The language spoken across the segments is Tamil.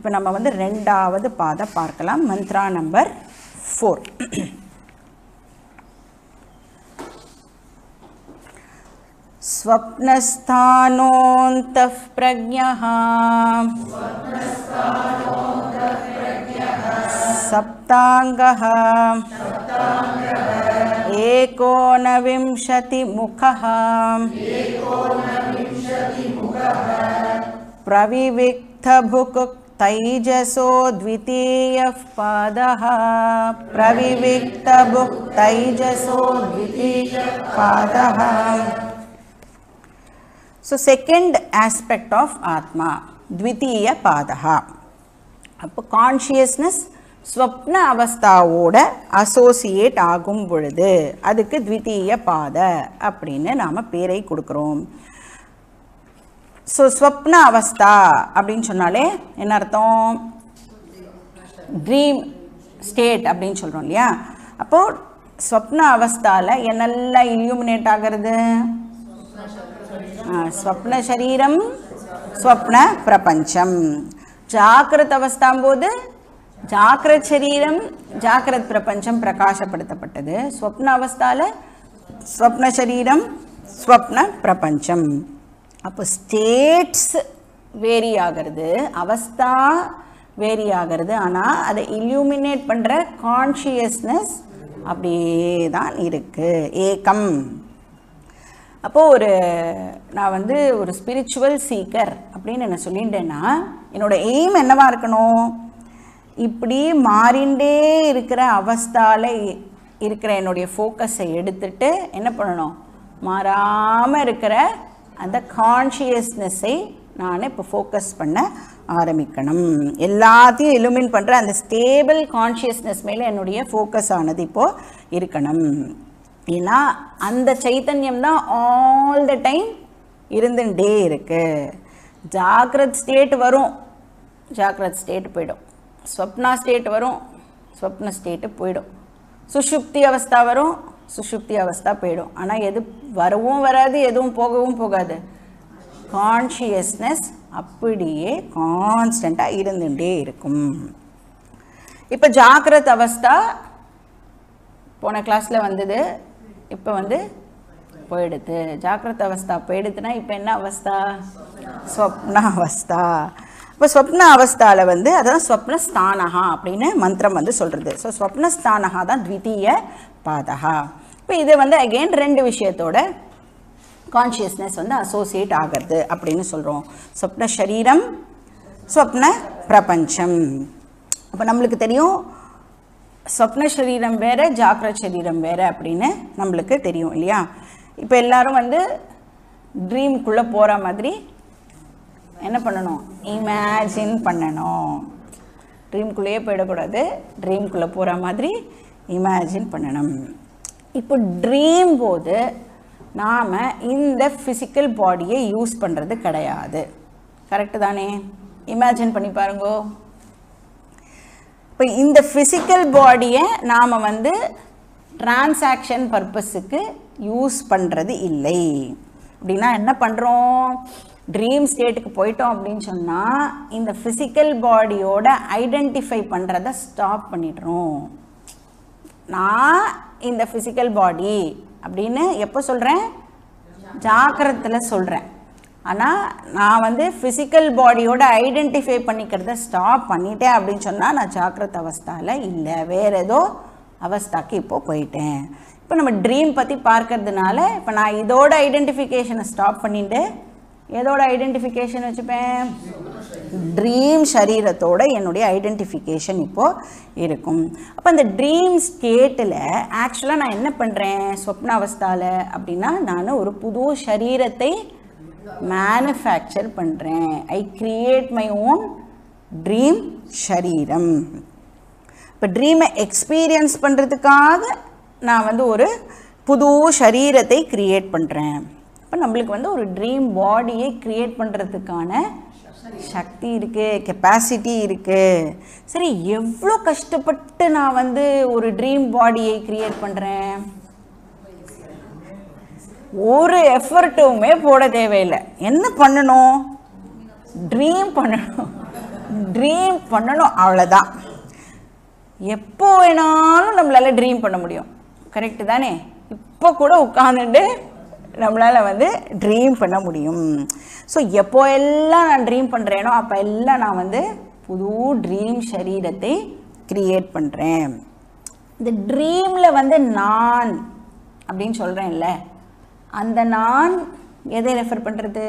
இப்போ நம்ம வந்து ரெண்டாவது பாதை பார்க்கலாம் மந்த்ரா நம்பர் ஃபோர் स्वप्नस्थानोऽन्तः प्रज्ञः सप्ताङ्गः एकोनविंशतिमुखः प्रविविक्तभुक् तैजसो द्वितीयः पादः प्रविविक्तभुक् तैजसो द्वितीयः पादः ஸோ செகண்ட் ஆஸ்பெக்ட் ஆஃப் ஆத்மா த்விதீய பாதகா அப்போ கான்ஷியஸ்னஸ் ஸ்வப்ன அவஸ்தாவோட அசோசியேட் ஆகும் பொழுது அதுக்கு த்விதீய பாத அப்படின்னு நாம் பேரை கொடுக்குறோம் ஸோ ஸ்வப்ன அவஸ்தா அப்படின்னு சொன்னாலே என்ன அர்த்தம் ட்ரீம் ஸ்டேட் அப்படின்னு சொல்கிறோம் இல்லையா அப்போது ஸ்வப்ன அவஸ்தாவில் என்னெல்லாம் இல்யூமினேட் ஆகிறது ஸ்வப்ன சரீரம் ஸ்வப்ன பிரபஞ்சம் ஜாக்கிரத் அவஸ்தாம்போது ஜாக்கிரத் சரீரம் ஜாக்கிரத் பிரபஞ்சம் பிரகாசப்படுத்தப்பட்டது ஸ்வப்ன அவஸ்தால ஸ்வப்ன சரீரம் ஸ்வப்ன பிரபஞ்சம் அப்போ ஸ்டேட்ஸ் வேரி ஆகிறது அவஸ்தா வேரி ஆகிறது ஆனால் அதை இல்யூமினேட் பண்ணுற கான்ஷியஸ்னஸ் அப்படியே தான் இருக்குது ஏகம் அப்போது ஒரு நான் வந்து ஒரு ஸ்பிரிச்சுவல் சீக்கர் அப்படின்னு என்ன சொல்லிட்டேன்னா என்னோட எய்ம் என்னவா இருக்கணும் இப்படி மாறிண்டே இருக்கிற அவஸ்தால இ- இருக்கிற என்னுடைய ஃபோக்கஸை எடுத்துட்டு என்ன பண்ணணும் மாறாமல் இருக்கிற அந்த கான்ஷியஸ்னஸை நான் இப்போ ஃபோக்கஸ் பண்ண ஆரம்பிக்கணும் எல்லாத்தையும் எலுமின் பண்ணுற அந்த ஸ்டேபிள் கான்ஷியஸ்னஸ் மேலே என்னுடைய ஃபோக்கஸ் ஆனது இப்போது இருக்கணும் ஏன்னா அந்த சைத்தன்யம் தான் ஆல் த டைம் இருந்துட்டே இருக்கு ஜாக்கிரத் ஸ்டேட் வரும் ஜாக்கிரத் ஸ்டேட் போயிடும் ஸ்வப்னா ஸ்டேட் வரும் ஸ்வப்ன ஸ்டேட்டு போயிடும் சுஷுப்தி அவஸ்தா வரும் சுஷுப்தி அவஸ்தா போயிடும் ஆனால் எது வரவும் வராது எதுவும் போகவும் போகாது கான்ஷியஸ்னஸ் அப்படியே கான்ஸ்டண்ட்டாக இருந்துகிட்டே இருக்கும் இப்போ ஜாக்கிரத் அவஸ்தா போன கிளாஸில் வந்தது இப்போ வந்து போயிடுது ஜாக்கிரத அவஸ்தா போயிடுதுன்னா இப்போ என்ன அவஸ்தா ஸ்வப்ன அவஸ்தா இப்போ ஸ்வப்ன அவஸ்தாவில் வந்து அதான் ஸ்வப்ன ஸ்தானகா அப்படின்னு மந்திரம் வந்து சொல்கிறது ஸோ ஸ்வப்ன ஸ்தானகா தான் த்விதீய பாதகா இப்போ இது வந்து அகெயின் ரெண்டு விஷயத்தோட கான்ஷியஸ்னஸ் வந்து அசோசியேட் ஆகிறது அப்படின்னு சொல்கிறோம் ஸ்வப்ன சரீரம் ஸ்வப்ன பிரபஞ்சம் அப்போ நம்மளுக்கு தெரியும் சொப்ன சரீரம் வேற ஜாக்கிரத் சரீரம் வேற அப்படின்னு நம்மளுக்கு தெரியும் இல்லையா இப்போ எல்லாரும் வந்து ட்ரீம்குள்ளே போகிற மாதிரி என்ன பண்ணணும் இமேஜின் பண்ணணும் ட்ரீம்குள்ளேயே போயிடக்கூடாது ட்ரீம்குள்ளே போகிற மாதிரி இமேஜின் பண்ணணும் இப்போ ட்ரீம் போது நாம் இந்த ஃபிசிக்கல் பாடியை யூஸ் பண்ணுறது கிடையாது கரெக்டு தானே இமேஜின் பண்ணி பாருங்கோ இப்போ இந்த ஃபிசிக்கல் பாடியை நாம் வந்து டிரான்சாக்ஷன் பர்பஸுக்கு யூஸ் பண்ணுறது இல்லை அப்படின்னா என்ன பண்ணுறோம் ட்ரீம் ஸ்டேட்டுக்கு போயிட்டோம் அப்படின்னு சொன்னால் இந்த ஃபிசிக்கல் பாடியோட ஐடென்டிஃபை பண்ணுறத ஸ்டாப் பண்ணிடுறோம் நான் இந்த ஃபிசிக்கல் பாடி அப்படின்னு எப்போ சொல்கிறேன் ஜாக்கிரத்தில் சொல்கிறேன் ஆனால் நான் வந்து ஃபிசிக்கல் பாடியோட ஐடென்டிஃபை பண்ணிக்கிறத ஸ்டாப் பண்ணிட்டேன் அப்படின்னு சொன்னால் நான் ஜாக்கிரத அவஸ்தாவில் இல்லை வேறு ஏதோ அவஸ்தாக்கு இப்போது போயிட்டேன் இப்போ நம்ம ட்ரீம் பற்றி பார்க்கறதுனால இப்போ நான் இதோட ஐடென்டிஃபிகேஷனை ஸ்டாப் பண்ணிட்டு எதோட ஐடென்டிஃபிகேஷன் வச்சுப்பேன் ட்ரீம் சரீரத்தோட என்னுடைய ஐடென்டிஃபிகேஷன் இப்போது இருக்கும் அப்போ அந்த ட்ரீம் ஸ்டேட்டில் ஆக்சுவலாக நான் என்ன பண்ணுறேன் சொப்ன அவஸ்தாவில் அப்படின்னா நான் ஒரு புது சரீரத்தை மேனுஃபேக்சர் பண்ணுறேன் I create my own dream ஷரீரம் இப்போ ட்ரீமை எக்ஸ்பீரியன்ஸ் பண்ணுறதுக்காக நான் வந்து ஒரு புது சரீரத்தை கிரியேட் பண்ணுறேன் இப்போ நம்மளுக்கு வந்து ஒரு ட்ரீம் பாடியை கிரியேட் பண்ணுறதுக்கான சக்தி இருக்குது கெப்பாசிட்டி இருக்குது சரி எவ்வளோ கஷ்டப்பட்டு நான் வந்து ஒரு ட்ரீம் பாடியை கிரியேட் பண்ணுறேன் ஒரு எஃபர்ட்டுமே போட தேவையில்லை என்ன பண்ணணும் ட்ரீம் பண்ணணும் ட்ரீம் பண்ணணும் அவ்வளோதான் எப்போ வேணாலும் நம்மளால் ட்ரீம் பண்ண முடியும் கரெக்டு தானே இப்போ கூட உட்காந்துட்டு நம்மளால் வந்து ட்ரீம் பண்ண முடியும் ஸோ எப்போ எல்லாம் நான் ட்ரீம் பண்ணுறேனோ அப்போ எல்லாம் நான் வந்து புது ட்ரீம் சரீரத்தை கிரியேட் பண்ணுறேன் இந்த ட்ரீமில் வந்து நான் அப்படின்னு சொல்கிறேன்ல அந்த நான் எதை ரெஃபர் பண்ணுறது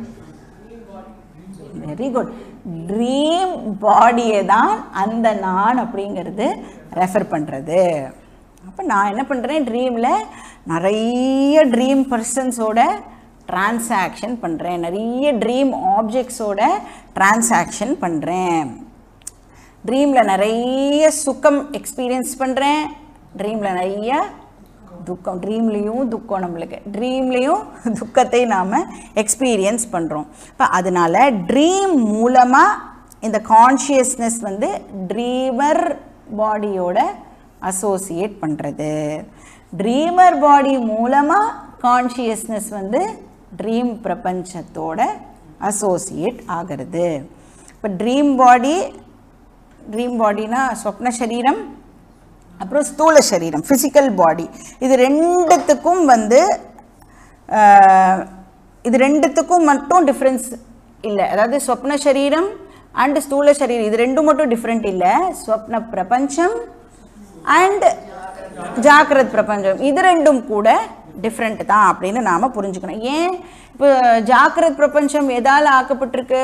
வெரி குட் ட்ரீம் பாடியை தான் அந்த நான் அப்படிங்கிறது ரெஃபர் பண்ணுறது அப்போ நான் என்ன பண்ணுறேன் ட்ரீமில் நிறைய ட்ரீம் பர்சன்ஸோட டிரான்சாக்ஷன் பண்ணுறேன் நிறைய ட்ரீம் ஆப்ஜெக்ட்ஸோட டிரான்சாக்ஷன் பண்ணுறேன் ட்ரீமில் நிறைய சுகம் எக்ஸ்பீரியன்ஸ் பண்ணுறேன் ட்ரீமில் நிறைய துக்கம் ட்ரீம்லேயும் துக்கம் நம்மளுக்கு ட்ரீம்லேயும் துக்கத்தை நாம் எக்ஸ்பீரியன்ஸ் பண்ணுறோம் இப்போ அதனால் ட்ரீம் மூலமாக இந்த கான்ஷியஸ்னஸ் வந்து ட்ரீமர் பாடியோட அசோசியேட் பண்ணுறது ட்ரீமர் பாடி மூலமாக கான்ஷியஸ்னஸ் வந்து ட்ரீம் பிரபஞ்சத்தோட அசோசியேட் ஆகிறது இப்போ ட்ரீம் பாடி ட்ரீம் பாடினா சொப்ன சரீரம் அப்புறம் ஸ்தூல சரீரம் ஃபிசிக்கல் பாடி இது ரெண்டுத்துக்கும் வந்து ஆஹ், இது ரெண்டுத்துக்கும் மட்டும் டிஃப்ரென்ஸ் இல்லை அதாவது சொப்ன சரீரம் அண்ட் ஸ்தூல சரீரம் இது ரெண்டும் மட்டும் டிஃப்ரெண்ட் இல்லை ஸ்வப்ன பிரபஞ்சம் அண்ட் ஜாக்கிரத் பிரபஞ்சம் இது ரெண்டும் கூட டிஃப்ரெண்ட் தான் அப்படின்னு நாம் புரிஞ்சுக்கணும் ஏன் இப்போ ஜாக்கிரத் பிரபஞ்சம் எதால் ஆக்கப்பட்டிருக்கு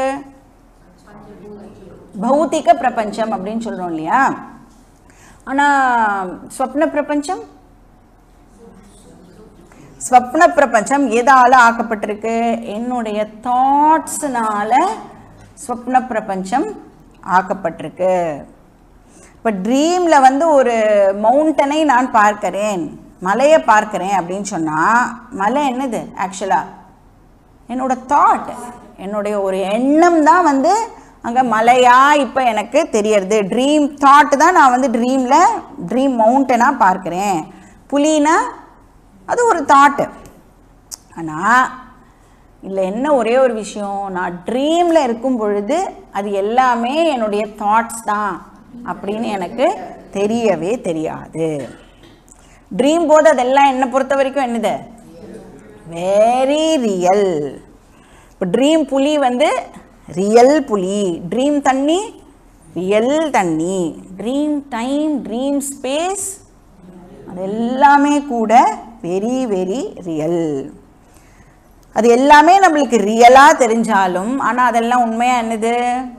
பௌத்திக பிரபஞ்சம் அப்படின்னு சொல்கிறோம் இல்லையா ஆனால் ஸ்வப்ன பிரபஞ்சம் ஸ்வப்ன பிரபஞ்சம் எதால் ஆக்கப்பட்டிருக்கு என்னுடைய தாட்ஸ்னால ஸ்வப்ன பிரபஞ்சம் ஆக்கப்பட்டிருக்கு இப்போ ட்ரீமில் வந்து ஒரு மவுண்டனை நான் பார்க்கிறேன் மலையை பார்க்கிறேன் அப்படின்னு சொன்னால் மலை என்னது ஆக்சுவலாக என்னோட தாட் என்னுடைய ஒரு எண்ணம் தான் வந்து அங்கே மலையா இப்போ எனக்கு தெரியறது ட்ரீம் தாட் தான் நான் வந்து ட்ரீமில் ட்ரீம் மவுண்டனாக பார்க்குறேன் புலினா அது ஒரு தாட்டு ஆனால் இல்லை என்ன ஒரே ஒரு விஷயம் நான் ட்ரீமில் இருக்கும் பொழுது அது எல்லாமே என்னுடைய தாட்ஸ் தான் அப்படின்னு எனக்கு தெரியவே தெரியாது ட்ரீம் போது அதெல்லாம் என்னை பொறுத்த வரைக்கும் என்னது வெரி ரியல் இப்போ ட்ரீம் புலி வந்து ரியல் புலி ட்ரீம் தண்ணி ரியல் தண்ணி ட்ரீம் டைம் ட்ரீம் ஸ்பேஸ் அது எல்லாமே கூட வெரி வெரி ரியல் அது எல்லாமே நம்மளுக்கு ரியலாக தெரிஞ்சாலும் ஆனால் அதெல்லாம் உண்மையாக என்னது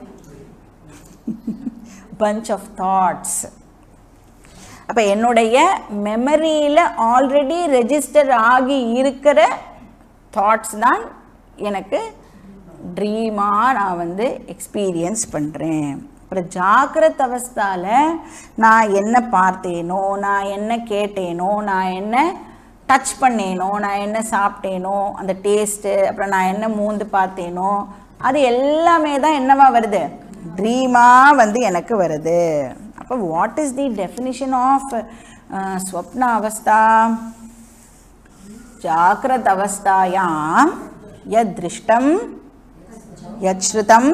பஞ்ச் ஆஃப் தாட்ஸ் அப்போ என்னுடைய மெமரியில் ஆல்ரெடி ரெஜிஸ்டர் ஆகி இருக்கிற தாட்ஸ் தான் எனக்கு ட்ரீமாக நான் வந்து எக்ஸ்பீரியன்ஸ் பண்ணுறேன் அப்புறம் ஜாக்கிரத் அவஸ்தாவில் நான் என்ன பார்த்தேனோ நான் என்ன கேட்டேனோ நான் என்ன டச் பண்ணேனோ நான் என்ன சாப்பிட்டேனோ அந்த டேஸ்ட்டு அப்புறம் நான் என்ன மூந்து பார்த்தேனோ அது எல்லாமே தான் என்னவா வருது ட்ரீமாக வந்து எனக்கு வருது அப்போ what is the definition of swapna avastha जाग्रत अवस्थायां यदृष्टं यच्छ्रुतं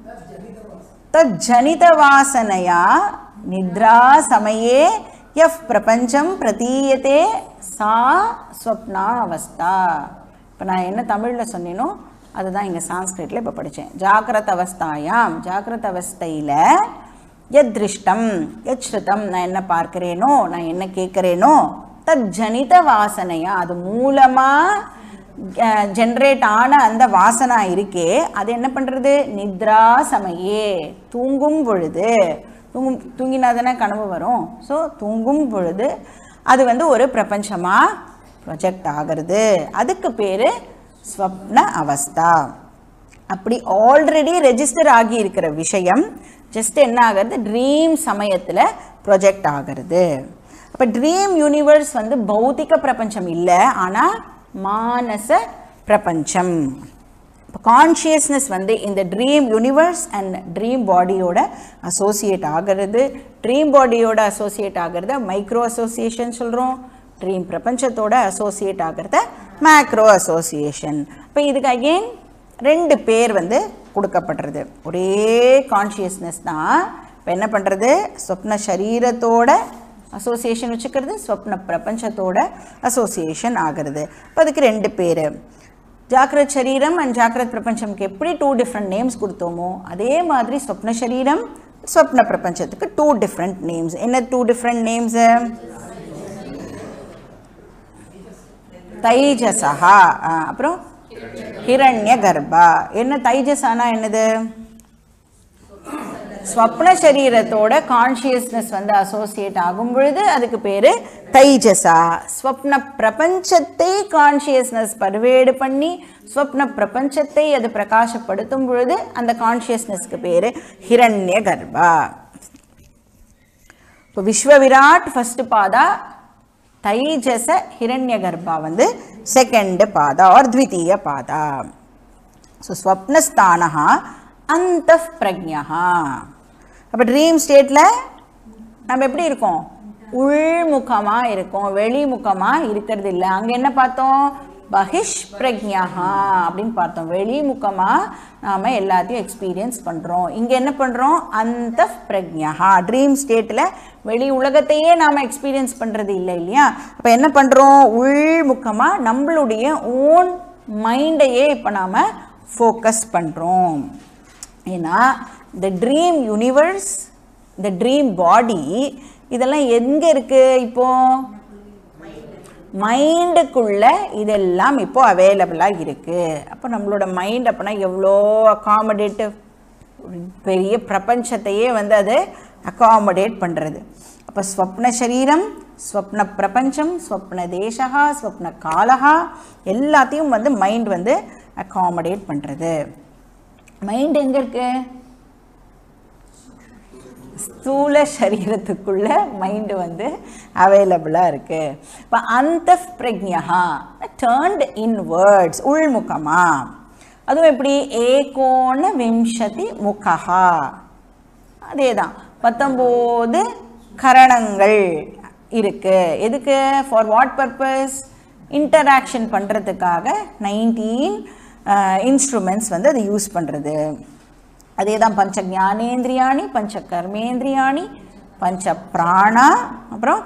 तज्जनितवासनया निद्रासमये यः प्रपञ्चं प्रतीयते सा ஸ்வப்னா அவஸ்தா இப்போ நான் என்ன தமிழில் சொன்னேனோ அதுதான் இங்கே சான்ஸ்கிரிட்டில் இப்போ படித்தேன் ஜாகிரத் அவஸ்தாயாம் ஜாகிரத் அவஸ்தையில் எத் திருஷ்டம் எத் ஸ்ருதம் நான் என்ன பார்க்கிறேனோ நான் என்ன கேட்குறேனோ தத் ஜனித வாசனையா அது மூலமாக ஜென்ரேட் ஆன அந்த வாசனா இருக்கே அது என்ன பண்ணுறது நித்ரா சமயே தூங்கும் பொழுது தூங்கும் தூங்கினா தானே கனவு வரும் ஸோ தூங்கும் பொழுது அது வந்து ஒரு பிரபஞ்சமாக ப்ரொஜெக்ட் ஆகிறது அதுக்கு பேர் ஸ்வப்ன அவஸ்தா அப்படி ஆல்ரெடி ரெஜிஸ்டர் ஆகி இருக்கிற விஷயம் ஜஸ்ட் என்ன ஆகிறது ட்ரீம் சமயத்தில் ப்ரொஜெக்ட் ஆகிறது அப்போ ட்ரீம் யூனிவர்ஸ் வந்து பௌத்திக பிரபஞ்சம் இல்லை ஆனால் மானச பிரபஞ்சம் இப்போ கான்ஷியஸ்னஸ் வந்து இந்த ட்ரீம் யூனிவர்ஸ் அண்ட் ட்ரீம் பாடியோட அசோசியேட் ஆகிறது ட்ரீம் பாடியோட அசோசியேட் ஆகிறத மைக்ரோ அசோசியேஷன் சொல்கிறோம் ட்ரீம் பிரபஞ்சத்தோட அசோசியேட் ஆகிறத மேக்ரோ அசோசியேஷன் இப்போ இதுக்கு அகெயின் ரெண்டு பேர் வந்து கொடுக்கப்படுறது ஒரே கான்ஷியஸ்னஸ் தான் இப்போ என்ன பண்ணுறது சொப்ன சரீரத்தோட அசோசியேஷன் வச்சுக்கிறது ஸ்வப்ன பிரபஞ்சத்தோட அசோசியேஷன் ஆகிறது இப்போ அதுக்கு ரெண்டு பேர் ஜாக்கிரத் சரீரம் அண்ட் ஜாக்கிரத் பிரபஞ்சம்க்கு எப்படி டூ டிஃப்ரெண்ட் நேம்ஸ் கொடுத்தோமோ அதே மாதிரி ஸ்வப்ன சரீரம் ஸ்வப்ன பிரபஞ்சத்துக்கு டூ டிஃப்ரெண்ட் நேம்ஸ் என்ன டூ டிஃப்ரெண்ட் நேம்ஸு தைஜசஹா ஆ, அப்புறம் ஹிரண்ய கர்ப்பா என்ன தைஜசானா என்னது ஸ்வப்ன சரீரத்தோட கான்ஷியஸ்னஸ் வந்து அசோசியேட் ஆகும் பொழுது அதுக்கு பேரு தைஜசா ஸ்வப்ன பிரபஞ்சத்தை கான்ஷியஸ்னஸ் பர்வேடு பண்ணி ஸ்வப்ன பிரபஞ்சத்தை அது பிரகாசப்படுத்தும் பொழுது அந்த கான்ஷியஸ்னஸ்க்கு பேரு ஹிரண்ய கர்ப்பா இப்போ விஸ்வ விராட் ஃபர்ஸ்ட் பாதா தைஜச ஹிரண்ய கர்ப்பா வந்து செகண்ட் பாதா ஆர் த்விதீய பாதா ஸோ ஸ்வப்னஸ்தானஹா அந்த பிரஜா அப்போ ட்ரீம் ஸ்டேட்டில் நம்ம எப்படி இருக்கோம் உள்முகமாக இருக்கோம் வெளிமுகமாக இருக்கிறது இல்லை அங்கே என்ன பார்த்தோம் பகிஷ் பிரக்ஞா அப்படின்னு பார்த்தோம் வெளிமுகமாக நாம் எல்லாத்தையும் எக்ஸ்பீரியன்ஸ் பண்ணுறோம் இங்கே என்ன பண்ணுறோம் அந்த பிரக்ஞா ட்ரீம் ஸ்டேட்டில் வெளி உலகத்தையே நாம் எக்ஸ்பீரியன்ஸ் பண்ணுறது இல்லை இல்லையா அப்போ என்ன பண்ணுறோம் உள்முகமாக நம்மளுடைய ஓன் மைண்டையே இப்போ நாம் ஃபோக்கஸ் பண்ணுறோம் ஏன்னா இந்த ட்ரீம் யூனிவர்ஸ் இந்த ட்ரீம் பாடி இதெல்லாம் எங்கே இருக்குது இப்போ மைண்டுக்குள்ள இதெல்லாம் இப்போ அவைலபிளாக இருக்குது அப்போ நம்மளோட மைண்ட் அப்போனா எவ்வளோ அகாமடேட்டிவ் பெரிய பிரபஞ்சத்தையே வந்து அது அகாமடேட் பண்ணுறது அப்போ ஸ்வப்ன சரீரம் ஸ்வப்ன பிரபஞ்சம் ஸ்வப்ன தேசகா ஸ்வப்ன காலகா எல்லாத்தையும் வந்து மைண்ட் வந்து அகாமடேட் பண்ணுறது மைண்ட் எங்கே இருக்கு ஸ்தூல சரீரத்துக்குள்ள மைண்டு வந்து அவைலபிளாக இருக்கு இப்போ அந்த பிரக்ஞா டேர்ன்ட் இன்வேர்ட்ஸ் உள்முகமா அதுவும் எப்படி ஏகோண விம்சதி முகா அதே தான் பத்தொம்போது கரணங்கள் இருக்கு எதுக்கு ஃபார் வாட் பர்பஸ் இன்டராக்ஷன் பண்ணுறதுக்காக நைன்டீன் இன்ஸ்ட்ருமெண்ட்ஸ் வந்து அது யூஸ் பண்ணுறது அதே தான் பஞ்ச ஞானேந்திரியாணி பஞ்ச கர்மேந்திரியாணி பஞ்ச பிராணா அப்புறம்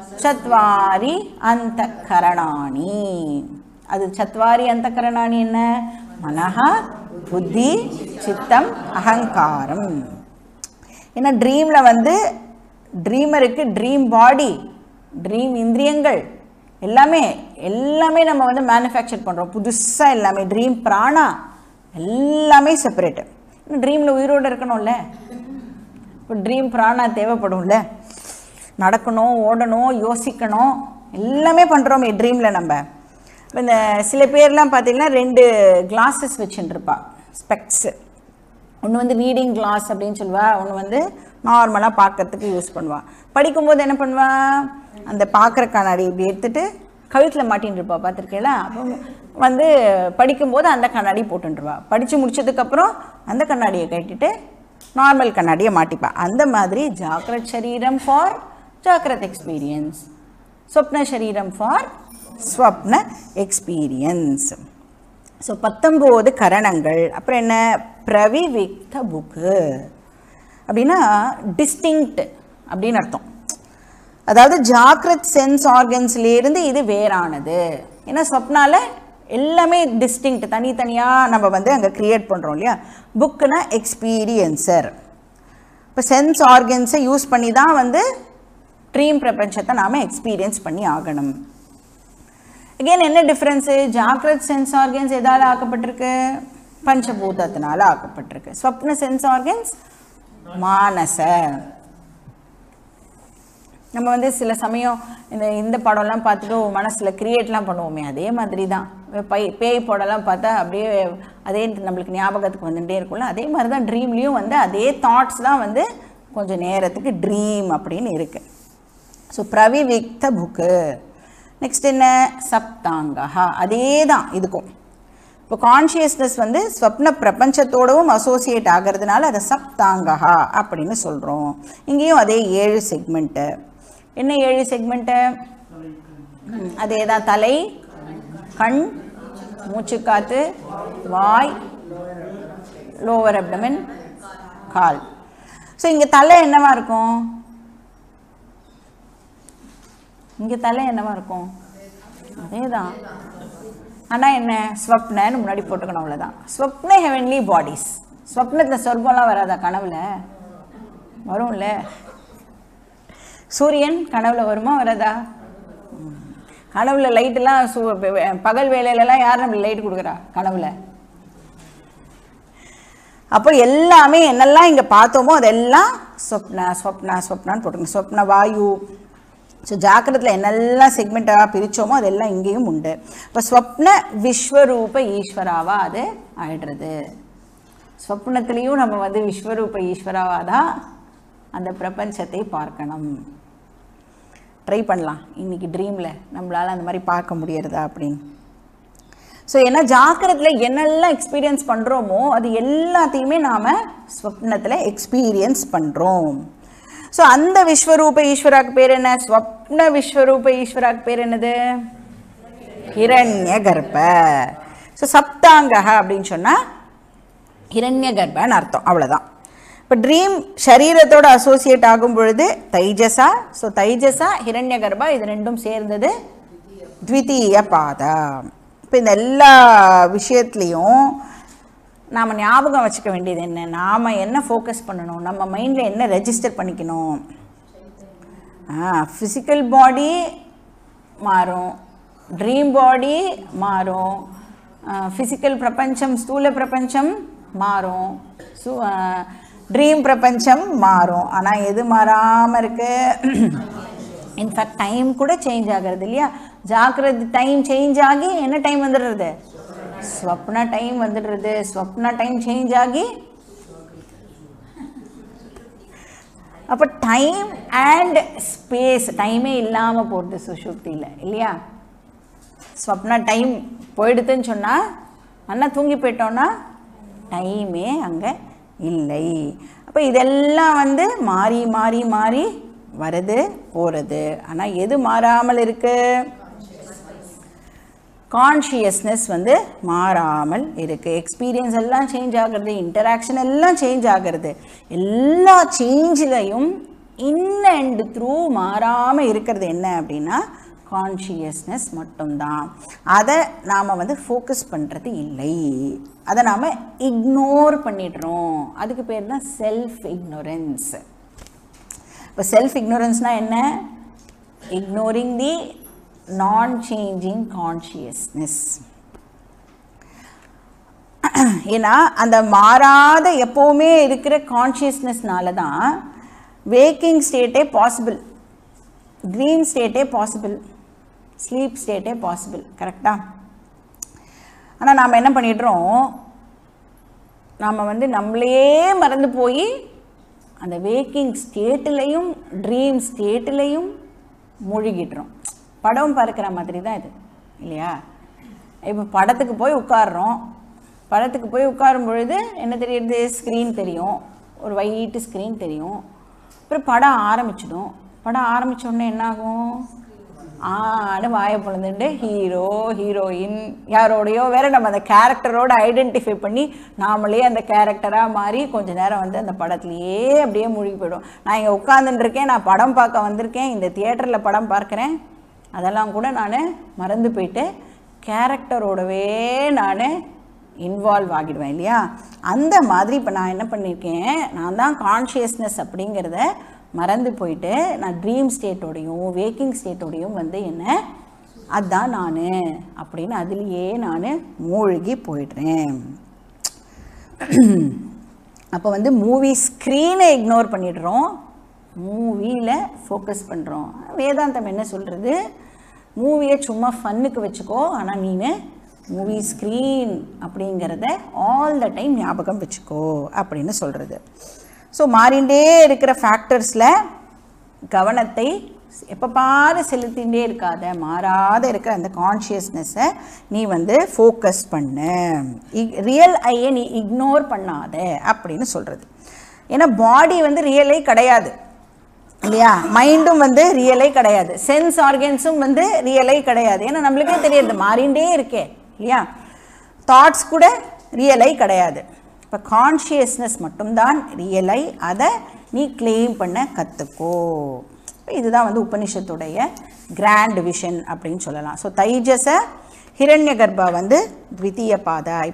சத்வாரி அந்த கரணாணி அது சத்வாரி அந்த கரணாணி என்ன மனஹா புத்தி சித்தம் அகங்காரம் ஏன்னா ட்ரீமில் வந்து ட்ரீமருக்கு ட்ரீம் பாடி ட்ரீம் இந்திரியங்கள் எல்லாமே எல்லாமே நம்ம வந்து மேனுஃபேக்சர் பண்ணுறோம் புதுசாக எல்லாமே ட்ரீம் பிராணா எல்லாமே செப்பரேட்டு ட்ரீமில் உயிரோடு இருக்கணும்ல இப்போ ட்ரீம் பிராணா தேவைப்படும்ல நடக்கணும் ஓடணும் யோசிக்கணும் எல்லாமே பண்ணுறோமே ட்ரீமில் நம்ம இப்போ இந்த சில பேர்லாம் பார்த்தீங்கன்னா ரெண்டு கிளாஸஸ் வச்சுட்டுருப்பா ஸ்பெக்ஸு ஒன்று வந்து ரீடிங் கிளாஸ் அப்படின்னு சொல்லுவா ஒன்று வந்து நார்மலாக பார்க்கறதுக்கு யூஸ் பண்ணுவா படிக்கும்போது என்ன பண்ணுவா அந்த பார்க்குற கண்ணாடி இப்படி எடுத்துட்டு கழுத்தில் மாட்டின்னு இருப்பா பார்த்துருக்கீங்களா அப்போ வந்து படிக்கும்போது அந்த கண்ணாடி போட்டுருவா படித்து முடிச்சதுக்கப்புறம் அந்த கண்ணாடியை கட்டிட்டு நார்மல் கண்ணாடியை மாட்டிப்பா அந்த மாதிரி ஜாக்கிரத் சரீரம் ஃபார் ஜாக்கிரத் எக்ஸ்பீரியன்ஸ் ஸ்வப்ன சரீரம் ஃபார் ஸ்வப்ன எக்ஸ்பீரியன்ஸ் ஸோ பத்தொம்போது கரணங்கள் அப்புறம் என்ன பிரவிவிக்த புக்கு அப்படின்னா டிஸ்டிங்க்ட் அப்படின்னு அர்த்தம் அதாவது ஜாக்கிரத் சென்ஸ் ஆர்கன்ஸ்லேருந்து இது வேறானது ஏன்னா ஸ்வப்னால எல்லாமே டிஸ்டிங்க்ட் தனித்தனியாக நம்ம வந்து அங்கே க்ரியேட் பண்ணுறோம் இல்லையா புக்குனா எக்ஸ்பீரியன்சர் இப்போ சென்ஸ் ஆர்கன்ஸை யூஸ் பண்ணி தான் வந்து ட்ரீம் பிரபஞ்சத்தை நாம் எக்ஸ்பீரியன்ஸ் பண்ணி ஆகணும் அகெயின் என்ன டிஃப்ரென்ஸு ஜாக்கிரத் சென்ஸ் ஆர்கன்ஸ் எதால் ஆக்கப்பட்டிருக்கு பஞ்சபூதத்தினால ஆக்கப்பட்டிருக்கு ஸ்வப்ன சென்ஸ் ஆர்கன்ஸ் மானச நம்ம வந்து சில சமயம் இந்த இந்த படம்லாம் பார்த்துட்டு மனசில் க்ரியேட்லாம் பண்ணுவோமே அதே மாதிரி தான் பை பேய் படம்லாம் பார்த்தா அப்படியே அதே நம்மளுக்கு ஞாபகத்துக்கு வந்துகிட்டே இருக்கும்ல அதே மாதிரி தான் ட்ரீம்லேயும் வந்து அதே தாட்ஸ் தான் வந்து கொஞ்சம் நேரத்துக்கு ட்ரீம் அப்படின்னு இருக்குது ஸோ பிரவிவிக்த புக்கு நெக்ஸ்ட் என்ன சப்தாங்கா அதே தான் இதுக்கும் இப்போ கான்ஷியஸ்னஸ் வந்து ஸ்வப்ன பிரபஞ்சத்தோடவும் அசோசியேட் ஆகிறதுனால அதை சப்தாங்கா அப்படின்னு சொல்கிறோம் இங்கேயும் அதே ஏழு செக்மெண்ட்டு என்ன ஏழு செக்மெண்ட்டு அதே தான் தலை கண் மூச்சுக்காத்து வாய் லோவர் அப்டமன் கால் ஸோ இங்கே தலை என்னவா இருக்கும் இங்கே தலை என்னவா இருக்கும் அதே தான் ஆனால் என்ன ஸ்வப்னன்னு முன்னாடி போட்டுக்கணும் அவ்வளோதான் ஸ்வப்ன ஹெவன்லி பாடிஸ் ஸ்வப்னத்தில் சொர்க்கம்லாம் வராதா கனவுல வரும்ல சூரியன் கனவுல வருமா வராதா ம். கனவுல லைட்டெல்லாம் சூ பகல் வேலையிலலாம் யார் நம்மளுக்கு லைட் கொடுக்குறா கனவுல அப்போ எல்லாமே என்னெல்லாம் இங்கே பார்த்தோமோ அதெல்லாம் ஸ்வப்னா ஸ்வப்னா ஸ்வப்னான்னு போட்டுருங்க ஸ்வப்ன வாயு ஸோ ஜாக்கிரத்தில் என்னெல்லாம் செக்மெண்ட்டாக பிரித்தோமோ அதெல்லாம் இங்கேயும் உண்டு இப்போ ஸ்வப்ன விஸ்வரூப ஈஸ்வராவா அது ஆயிடுறது ஸ்வப்னத்துலேயும் நம்ம வந்து விஸ்வரூப ஈஸ்வராவா தான் அந்த பிரபஞ்சத்தை பார்க்கணும் ட்ரை பண்ணலாம் இன்னைக்கு ட்ரீமில் நம்மளால் அந்த மாதிரி பார்க்க முடியறதா அப்படின்னு ஸோ ஏன்னா ஜாக்கிரத்தில் என்னெல்லாம் எக்ஸ்பீரியன்ஸ் பண்ணுறோமோ அது எல்லாத்தையுமே நாம் ஸ்வப்னத்தில் எக்ஸ்பீரியன்ஸ் பண்ணுறோம் ஸோ அந்த விஸ்வரூப ஈஸ்வராக்கு பேர் என்ன ஸ்வப்ன விஸ்வரூப ஈஸ்வராக்கு பேர் என்னது ஹிரண்ய கர்ப்ப ஸோ சப்தாங்கக அப்படின்னு சொன்னால் ஹிரண்ய கர்ப்பன்னு அர்த்தம் அவ்வளோதான் இப்போ ட்ரீம் சரீரத்தோட அசோசியேட் ஆகும் பொழுது தைஜசா ஸோ தைஜசா ஹிரண்ய கர்ப்பா இது ரெண்டும் சேர்ந்தது த்விதீய பாதா இப்போ இந்த எல்லா விஷயத்துலேயும் நாம் ஞாபகம் வச்சுக்க வேண்டியது என்ன நாம் என்ன ஃபோக்கஸ் பண்ணணும் நம்ம மைண்டில் என்ன ரெஜிஸ்டர் பண்ணிக்கணும் ஃபிசிக்கல் பாடி மாறும் ட்ரீம் பாடி மாறும் ஃபிசிக்கல் பிரபஞ்சம் ஸ்தூல பிரபஞ்சம் மாறும் சு ட்ரீம் பிரபஞ்சம் மாறும் ஆனால் எது மாறாமல் இருக்கு இன்ஃபேக்ட் டைம் கூட சேஞ்ச் ஆகிறது இல்லையா ஜாக்கிரதை டைம் சேஞ்ச் ஆகி என்ன டைம் வந்துடுறது ஸ்வப்னா டைம் வந்துடுறது ஸ்வப்னா டைம் சேஞ்ச் ஆகி அப்போ டைம் அண்ட் ஸ்பேஸ் டைமே இல்லாமல் போகுது சுஷுப்தியில் இல்லையா ஸ்வப்னா டைம் போயிடுதுன்னு சொன்னால் அண்ணா தூங்கி போயிட்டோன்னா டைமே அங்கே இல்லை அப்போ இதெல்லாம் வந்து மாறி மாறி மாறி வருது போகிறது ஆனால் எது மாறாமல் இருக்கு கான்ஷியஸ்னஸ் வந்து மாறாமல் இருக்குது எக்ஸ்பீரியன்ஸ் எல்லாம் சேஞ்ச் ஆகிறது இன்டராக்ஷன் எல்லாம் சேஞ்ச் ஆகிறது எல்லா சேஞ்சிலையும் இன் அண்ட் த்ரூ மாறாமல் இருக்கிறது என்ன அப்படின்னா கான்ஷியஸ்னஸ் மட்டும்தான் அதை நாம் வந்து ஃபோக்கஸ் பண்ணுறது இல்லை அதை நாம் இக்னோர் பண்ணிடுறோம் அதுக்கு பேர் தான் செல்ஃப் இக்னோரன்ஸ் இப்போ செல்ஃப் இக்னோரன்ஸ்னால் என்ன இக்னோரிங் தி நான் சேஞ்சிங் கான்ஷியஸ்னஸ் ஏன்னா அந்த மாறாத எப்போவுமே இருக்கிற கான்ஷியஸ்னஸ்னால தான் வேக்கிங் ஸ்டேட்டே பாசிபிள் ட்ரீம் ஸ்டேட்டே பாசிபிள் ஸ்லீப் ஸ்டேட்டே பாசிபிள் கரெக்டாக ஆனால் நாம் என்ன பண்ணிடுறோம் நாம் வந்து நம்மளே மறந்து போய் அந்த வேக்கிங் ஸ்டேட்டிலையும் ட்ரீம் ஸ்டேட்டிலையும் மூழ்கிடுறோம் படம் பார்க்குற மாதிரி தான் இது இல்லையா இப்போ படத்துக்கு போய் உட்காடுறோம் படத்துக்கு போய் உட்காரும் பொழுது என்ன தெரியுது ஸ்க்ரீன் தெரியும் ஒரு ஒயிட்டு ஸ்க்ரீன் தெரியும் அப்புறம் படம் ஆரம்பிச்சிடும் படம் ஆரம்பிச்ச உடனே என்ன ஆகும் ஆடு வாயை பொழுதுட்டு ஹீரோ ஹீரோயின் யாரோடையோ வேற நம்ம அந்த கேரக்டரோட ஐடென்டிஃபை பண்ணி நாமளே அந்த கேரக்டராக மாறி கொஞ்ச நேரம் வந்து அந்த படத்துலையே அப்படியே மூழ்கி போயிடும் நான் இங்கே உட்காந்துட்டுருக்கேன் நான் படம் பார்க்க வந்திருக்கேன் இந்த தியேட்டரில் படம் பார்க்குறேன் அதெல்லாம் கூட நான் மறந்து போயிட்டு கேரக்டரோடவே நான் இன்வால்வ் ஆகிடுவேன் இல்லையா அந்த மாதிரி இப்போ நான் என்ன பண்ணியிருக்கேன் நான் தான் கான்ஷியஸ்னஸ் அப்படிங்கிறத மறந்து போயிட்டு நான் ட்ரீம் ஸ்டேட்டோடையும் வேக்கிங் ஸ்டேட்டோடையும் வந்து என்ன அதான் நான் அப்படின்னு அதுலேயே நான் மூழ்கி போயிடுறேன் அப்போ வந்து மூவி ஸ்க்ரீனை இக்னோர் பண்ணிடுறோம் மூவியில் ஃபோக்கஸ் பண்ணுறோம் வேதாந்தம் என்ன சொல்கிறது மூவியை சும்மா ஃபன்னுக்கு வச்சுக்கோ ஆனால் நீ மூவி ஸ்க்ரீன் அப்படிங்கிறத ஆல் த டைம் ஞாபகம் வச்சுக்கோ அப்படின்னு சொல்கிறது ஸோ மாறிண்டே இருக்கிற ஃபேக்டர்ஸில் கவனத்தை எப்போ பாரு செலுத்திகிட்டே இருக்காத மாறாத இருக்கிற அந்த கான்ஷியஸ்னஸை நீ வந்து ஃபோக்கஸ் பண்ணு ரியல் ஐயை நீ இக்னோர் பண்ணாத அப்படின்னு சொல்கிறது ஏன்னா பாடி வந்து ரியலே கிடையாது இல்லையா மைண்டும் வந்து ரியலே கிடையாது சென்ஸ் ஆர்கன்ஸும் வந்து ரியலே கிடையாது ஏன்னா நம்மளுக்கே தெரியாது மாறிண்டே இருக்கே இல்லையா தாட்ஸ் கூட ரியலை கிடையாது இப்போ கான்ஷியஸ்னஸ் மட்டும்தான் ரியலை அதை நீ கிளைம் பண்ண கற்றுக்கோ இதுதான் வந்து உபனிஷத்துடைய கிராண்ட் விஷன் அப்படின்னு சொல்லலாம் ஸோ தைஜச ஹிரண்ய கர்ப்பா வந்து த்விதீய பாதா